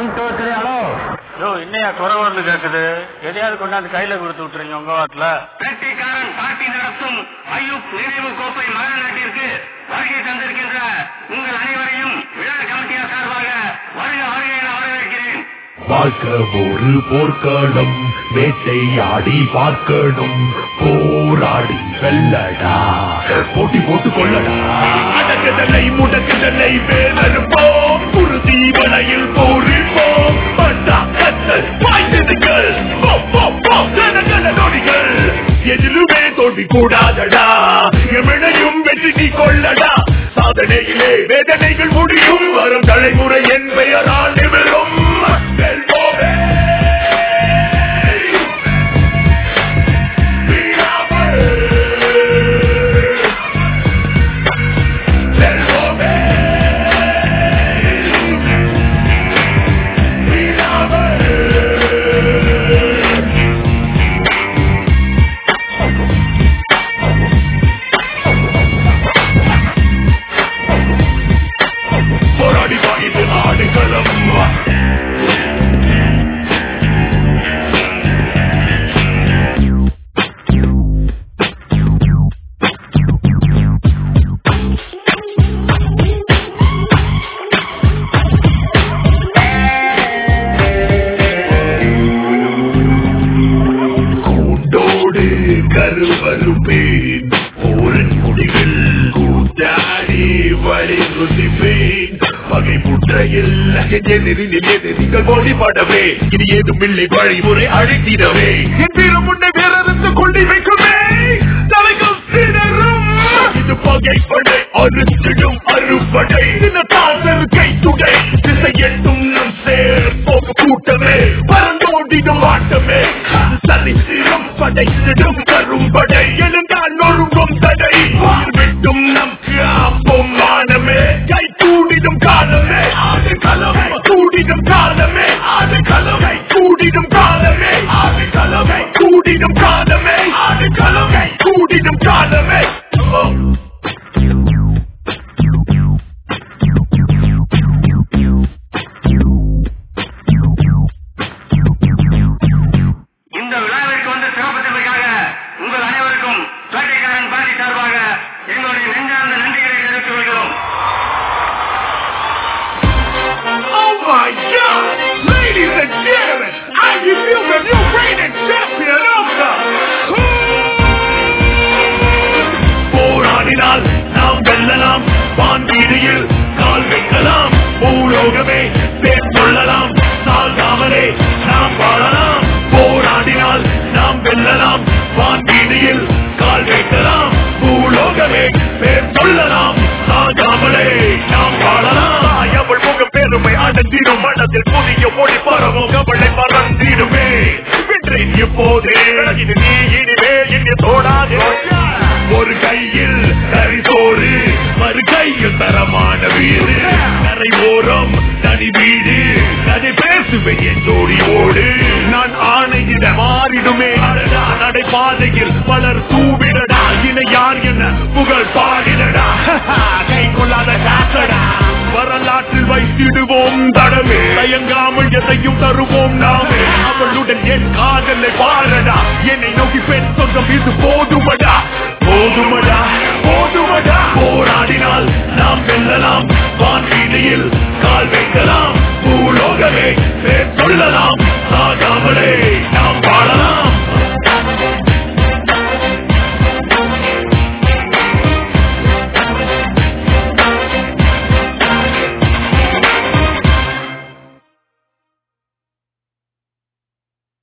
One two three hello யோ இன்னையா குறவர்னு கேக்குது எதையாவது கொண்டாந்து கையில கொடுத்து விட்டுறீங்க உங்க வாட்டில வேட்டைக்காரன் பாட்டி நடத்தும் ஐயூப் நினைவு கோப்பை மகன் நாட்டிற்கு வருகை தந்திருக்கின்ற உங்கள் அனைவரையும் விழா கமிட்டியார் சார்பாக வருக வருக என வரவேற்கிறேன் வாழ்க்கை ஒரு போர்க்களம் வேட்டையாடி பார்க்கணும் போராடி வெல்லடா போட்டி போட்டு கொள்ளடா அடக்குதலை முடக்குதலை வேலறுப்போம் குருதி வலையில் போரிப்போம் பட்டா கத்தல் பாய்ந்ததுகள் நொடிகள் எதிலுமே தோல்வி கூடாதடா எமனையும் வெற்றி நீ கொள்ளடா சாதனையிலே வேதனைகள் முடியும் வரும் தலைமுறை என் பெயரால் நிமிரும் வெல்வோமே. வீழாமல். வெல்வோமே. வீழாமல். போராடி வாங்கிட்டு ஆடுகளம் கூண்டோடு கருவருப்பேன் போரின் முடிவில் கூட்டாடி வலியுறுத்திப்பேன் பகை புற்றையில் எதிரில் எதிரிகள் ஓடிப்படவே இது ஏதும் இல்லை வழிமுறை அழைத்திடவே என் வீரம் முன்னே வேறறுத்து கொண்டு வைக்குமே தலைகள் சிதறும் இது பகை படை அறுத்திடும் அறுபடை தினத்தாசர் கை துடை திசை எட்டும் நம் சேர் போக்கு கூட்டமே பறந்தோடிடும் ஆட்டமே சலித்திடும் படைத்திடும் கரும்படை எழுந்தால் நொறுங்கும் தடை விட்டும் நம் காப்போம் மானமே கை கூடிடும் காலமே ஆடு கலவை கூடிடும் காலமே ஆடு கலவை கூடிடும் காலமே ஆடு கலவை கூடிடும் காலமே ஆடு கலவை கூடிடும் காலமே இந்த விழாவிற்கு வந்து சிறப்பித்ததற்காக உங்கள் அனைவருக்கும் வேட்டைக்காரன் பாட்டி சார்பாக எங்களுடைய நெஞ்சார்ந்த நன்றிகளை தெரிவித்துக் கொள்கிறோம் Oh my God! Ladies and gentlemen, I reveal the new reigning champion of the போராடினால் நாம் வெல்லலாம் வான்வீதியில் கால் வைக்கலாம் பூலோகமே பேர் சொல்லலாம் சால்காமலே நாம் வாழலாம் போராடினால் நாம் வெல்லலாம் வான்வீதியில் கால் வைக்கலாம் பூலோகமே பேர் சொல்லலாம் சாகாமலே நாம் வாழலாம் அவள் முகம் பெருமை அடங்கிடும் மனதில் புதிய ஒளி பரவும் கவலை மறந்திடுமே வென்றேன் இப்போதே இது நீ இனிமே என்னை தோடாதே ஒரு கையில் கரிசோறு மறு கையில் தரமான வீடு கரை ஓரம் தனி வீடு கதை பேசுவேன் என் ஜோடியோடு நான் ஆணையிட மாறிடுமே அடடா நடைபாதையில் பலர் தூவிடடா இணை யார் என்ன புகழ் பாடிடடா கை கொள்ளாத காசடா வரலாற்றில் வைத்திடுவோம் தடமே தயங்காமல் எதையும் தருவோம் நாமே அவளுடன் என் காதலை பாரடா என்னை நோக்கி பெண் சொந்தம் இது போதுமடா போதுமடா போதுமடா போராடினால் நாம் வெல்லலாம்